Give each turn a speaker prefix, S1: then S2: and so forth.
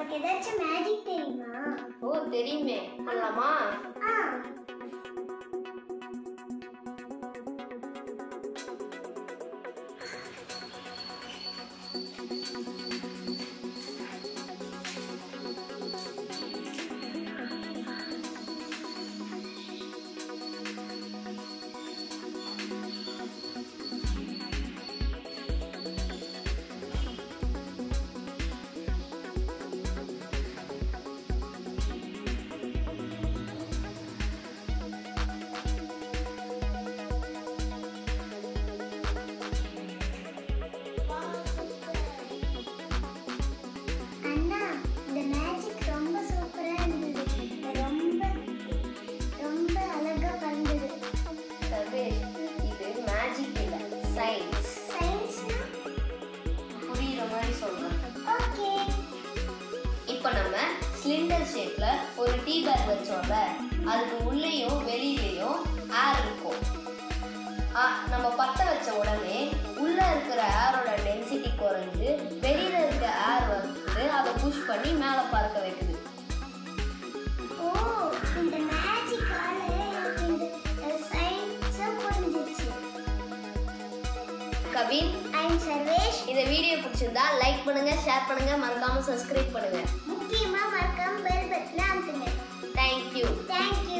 S1: உனக்கு ஏதாச்சும் மேஜிக் தெரியுமா
S2: ஓ தெரியுமே பண்ணலாமா
S1: ஆ அண்ணா இந்த மேஜிக் ரொம்ப சூப்பரா இருந்தது ரொம்ப ரொம்ப அழகா பண்ணது
S2: சர்வேஷ் இது மேஜிக் இல்ல சயின்ஸ்
S1: சயின்ஸ்னா
S2: புரியுற மாதிரி சொல்றேன்
S1: ஓகே
S2: இப்போ நம்ம சிலிண்டர் ஷேப்ல ஒரு டீ பேக் வச்சோம்ல அதுக்கு உள்ளேயும் வெளியிலயும் ஏர் இருக்கும் ஆ, நம்ம பத்த வச்ச உடனே உள்ள இருக்கிற ஏரோட டென்சிட்டி குறைஞ்சு வெளியில இருக்க ஏர் வந்து அதை புஷ் பண்ணி மேலே பறக்க வைக்குது
S1: ஓ இந்த மேஜிக்கால எனக்கு இந்த சயின்ஸ் புரிஞ்சிச்சு
S2: கவின்
S1: ஐம் சர்வேஷ்
S2: இந்த வீடியோ பிடிச்சிருந்தா லைக் பண்ணுங்க ஷேர் பண்ணுங்க மறக்காம சப்ஸ்கிரைப் பண்ணுங்க
S1: முக்கியமா மறக்காம பெல் பட்டனை அமுத்துங்க
S2: தேங்க்யூ
S1: தேங்க்யூ